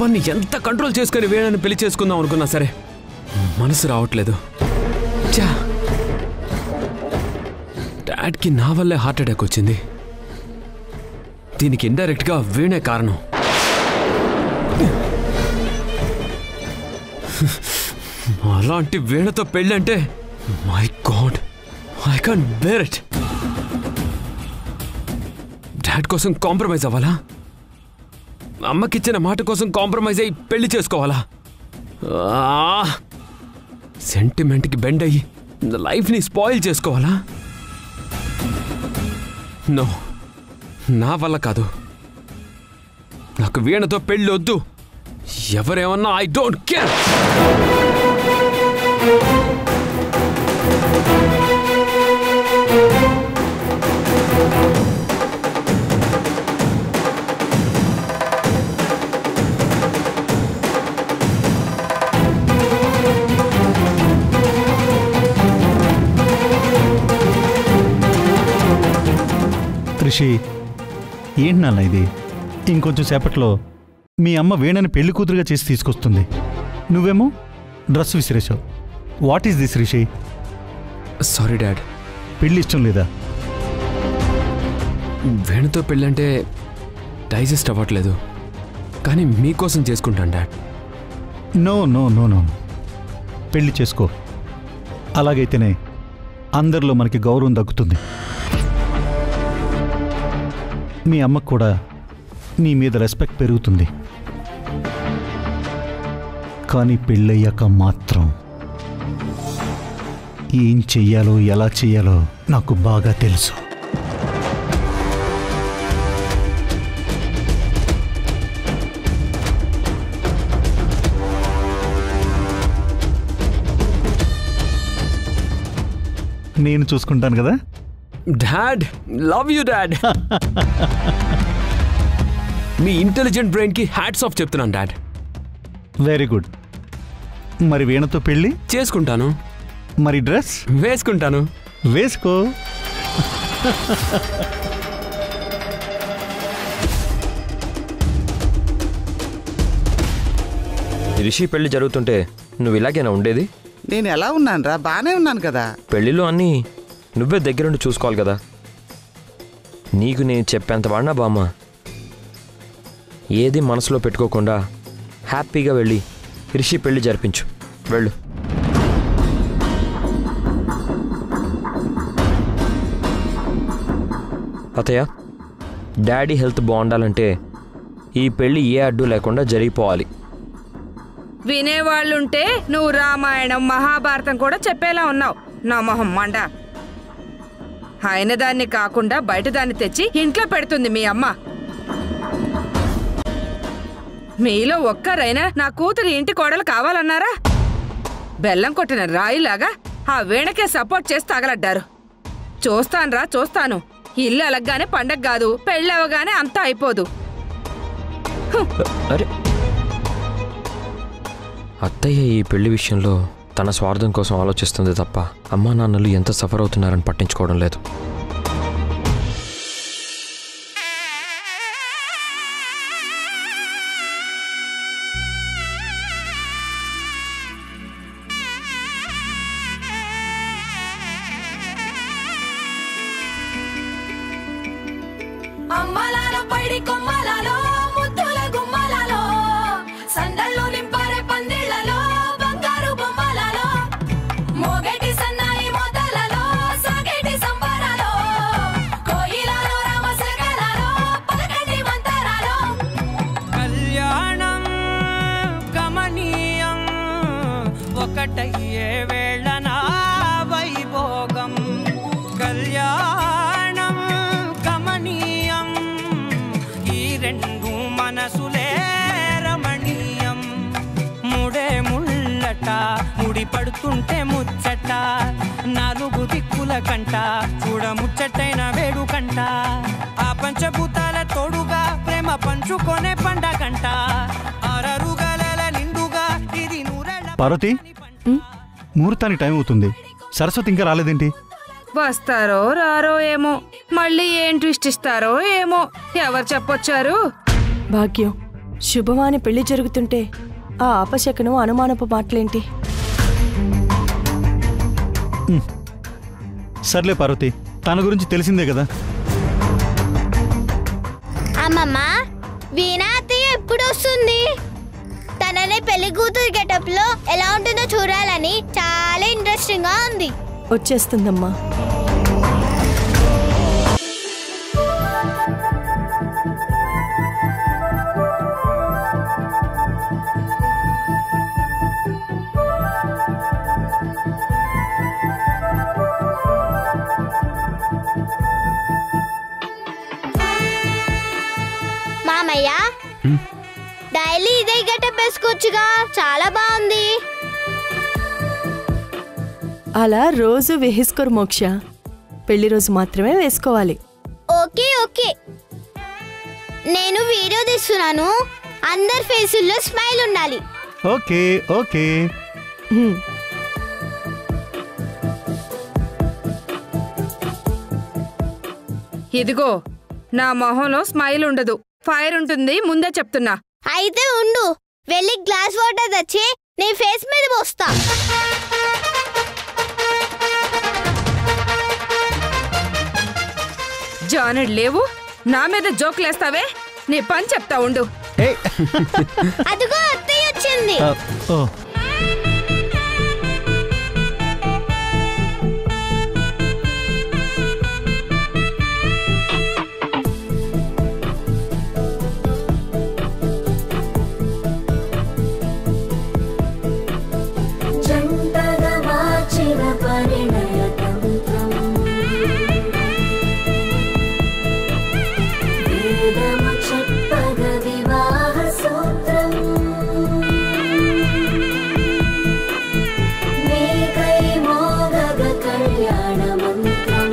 కోపాన్ని ఎంత కంట్రోల్ చేసుకుని వీణని పెళ్లి చేసుకుందాం అనుకున్నా సరే మనసు రావట్లేదు చా డాడ్కి నా వల్లే హార్ట్ అటాక్ వచ్చింది దీనికి ఇండైరెక్ట్గా వీణే కారణం అలాంటి వీణతో పెళ్ళంటే my god I can't bear it dad కోసం కాంప్రమైజ్ అవ్వాలా అమ్మకిచ్చిన మాట కోసం కాంప్రమైజ్ అయ్యి పెళ్లి చేసుకోవాలా సెంటిమెంట్కి బెండ్ అయ్యి లైఫ్ని స్పాయిల్ చేసుకోవాలా నో నా వల్ల కాదు నాకు వీణతో పెళ్ళి వద్దు ఎవరేమన్నా ఐ డోంట్ కేర్ రిషి ఏంటి నాన్న ఇది ఇంకొంచెం సేపట్లో మీ అమ్మ వీణని పెళ్లి కూతురుగా చేసి తీసుకొస్తుంది నువ్వేమో డ్రెస్ విసిరేశావు what is this Rishi sorry dad పెళ్లి ఇష్టం లేదా వేణుతో పెళ్ళంటే డైజెస్ట్ అవ్వట్లేదు కానీ మీకోసం చేసుకుంటాను dad no no no no పెళ్లి చేసుకో అలాగైతేనే అందరిలో మనకి గౌరవం దక్కుతుంది మీ అమ్మకు కూడా నీ మీద రెస్పెక్ట్ పెరుగుతుంది కానీ పెళ్ళయ్యాక మాత్రం ఏం చెయ్యాలో ఎలా చెయ్యాలో నాకు బాగా తెలుసు నేను చూసుకుంటాను కదా డాడ్ లవ్ యూ డాడ్ మీ ఇంటెలిజెంట్ బ్రెయిన్కి హ్యాట్స్ ఆఫ్ చెప్తున్నాను డాడ్ వెరీ గుడ్ మరి వీణతో పెళ్ళి చేసుకుంటాను మరి డ్రెస్ వేసుకుంటాను వేసుకో రిషి పెళ్లి జరుగుతుంటే నువ్వు ఇలాగేనా ఉండేది నేను ఎలా ఉన్నాను రా బాగానే ఉన్నాను కదా పెళ్లిలో అన్నీ నువ్వే దగ్గరుండి చూసుకోవాలి కదా నీకు నేను చెప్పేంత వాడినా బామ్మ ఏది మనసులో పెట్టుకోకుండా హ్యాపీగా వెళ్ళి రిషి పెళ్లి జరిపించు వెళ్ళు అతయ్య డాడీ హెల్త్ బాగుండాలంటే ఈ పెళ్ళి ఏ అడ్డు లేకుండా జరిగిపోవాలి వినేవాళ్ళుంటే నువ్వు రామాయణం మహాభారతం కూడా చెప్పేలా ఉన్నావు నా మొహం మండ ఆయన దాన్ని కాకుండా బయట దాన్ని తెచ్చి ఇంట్లో పెడుతుంది మీ అమ్మ మీలో ఒక్కరైనా నా కూతురు ఇంటి కోడలు కావాలన్నారా బెల్లం కొట్టిన రాయిలాగా ఆ వీణకే సపోర్ట్ చేసి తగలడ్డారు చూస్తాన్రా చూస్తాను ఇల్లు అలగ్గానే పండగ కాదు పెళ్ళవగానే అంతా అయిపోదు అరే అత్తయ్య ఈ పెళ్లి విషయంలో తన స్వార్థం కోసం ఆలోచిస్తుంది తప్ప అమ్మా నాన్నలు ఎంత సఫర్ అవుతున్నారని పట్టించుకోవడం లేదు అమ్మలాల పైడి కొమ్మలలో ముద్దుల గుమ్మలలో సందళ్ళు నింపరే పందిళ్లలో బంగారు బొమ్మలలో మోగేటి సన్నాయి మొదలలో సాగేటి సంబరాలో కోయిలలో రామశకలలో పలకండి మంతరాలో కళ్యాణం గమనీయం ఒకటయ్యే వేళ నా వైభోగం కళ్యాణం గమనీయం ఈ రెండు మనసులే రమణీయం ముడే ముళ్ళట ముడి పడుతుంటే ముచ్చట నాలుగు దిక్కుల కంట చూడ ముచ్చటైన వేడుకంట ఆ పంచభూతాల తోడుగా ప్రేమ పంచుకొనే పండగంట అరరుగలల నిండుగా ఇది నూరెళ్ళ పార్వతి ముహూర్తానికి టైం అవుతుంది సరస్వతి ఇంకా రాలేదేంటి వస్తారో రారో ఏమో మళ్ళీ ఏం ట్విస్ట్ ఇస్తారో ఏమో ఎవరు చెప్పొచ్చారు భాగ్యం శుభమాని పెళ్లి జరుగుతుంటే ఆ అపశకనం అనుమానపు మాటలేంటి సర్లే పార్వతి తన గురించి తెలిసిందే కదా అమ్మమ్మ వీణా అత్తయ్య ఎప్పుడు వస్తుంది తనని పెళ్లి కూతురు గెటప్ లో ఎలా ఉంటుందో చూడాలని చాలా ఇంట్రెస్టింగ్ గా ఉంది వచ్చేస్తుందమ్మా మామయ్య డైలీ ఇదే గెటప్ వేసుకోవచ్చుగా చాలా బాగుంది అలా రోజు వేసుకోరు మోక్ష పెళ్లి రోజు మాత్రమే వేసుకోవాలి ఓకే ఓకే నేను వీడియో తీస్తున్నాను అందరి ఫేసుల్లో స్మైల్ ఉండాలి ఓకే ఓకే హ్మ్. ఇదిగో నా మొహంలో స్మైల్ ఉండదు ఫైర్ ఉంటుంది ముందే చెప్తున్నా అయితే ఉండు వెళ్ళి గ్లాస్ వాటర్ తెచ్చి నీ ఫేస్ మీద పోస్తా జానెడ్ లేవు నా మీద జోకులేస్తావే నీ పని చెప్తా ఉండు అదిగో అత్తయ్య వచ్చింది ఆ, ఓ జంటగవాచిన పరిణయ తంత్రం వేదము చెప్పగ వివాహ సూత్రం నీకై మోగగ కళ్యాణ మంత్రం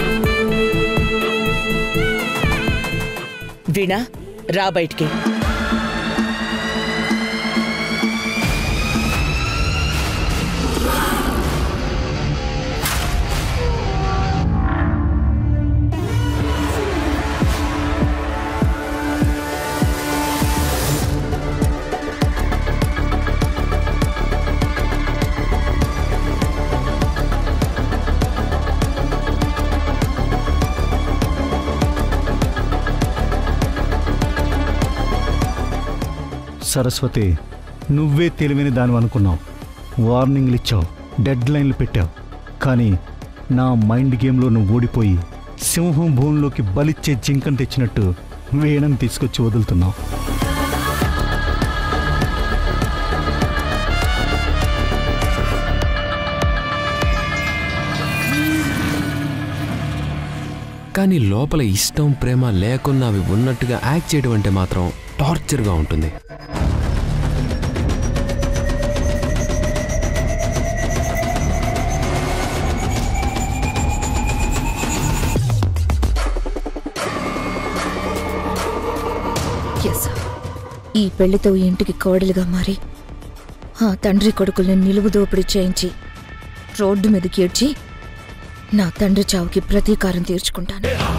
వీణా రా బయటికి సరస్వతి నువ్వే తెలివైన దాని అనుకున్నావు వార్నింగ్లు ఇచ్చావు డెడ్ లైన్లు పెట్టావు కానీ నా మైండ్ గేమ్లో నువ్వు ఓడిపోయి సింహం భూమిలోకి బలిచ్చే జింకను తెచ్చినట్టు వేణని తీసుకొచ్చి వదులుతున్నావు కానీ లోపల ఇష్టం ప్రేమ లేకున్నా అవి ఉన్నట్టుగా యాక్ట్ చేయడం అంటే మాత్రం టార్చర్గా ఉంటుంది ఎస్ ఈ పెళ్లితో ఈ ఇంటికి కోడలుగా మారి ఆ తండ్రి కొడుకుల్ని నిలువు దోపిడీ చేయించి రోడ్డు మీదకి ఏడ్చి నా తండ్రి చావుకి ప్రతీకారం తీర్చుకుంటాను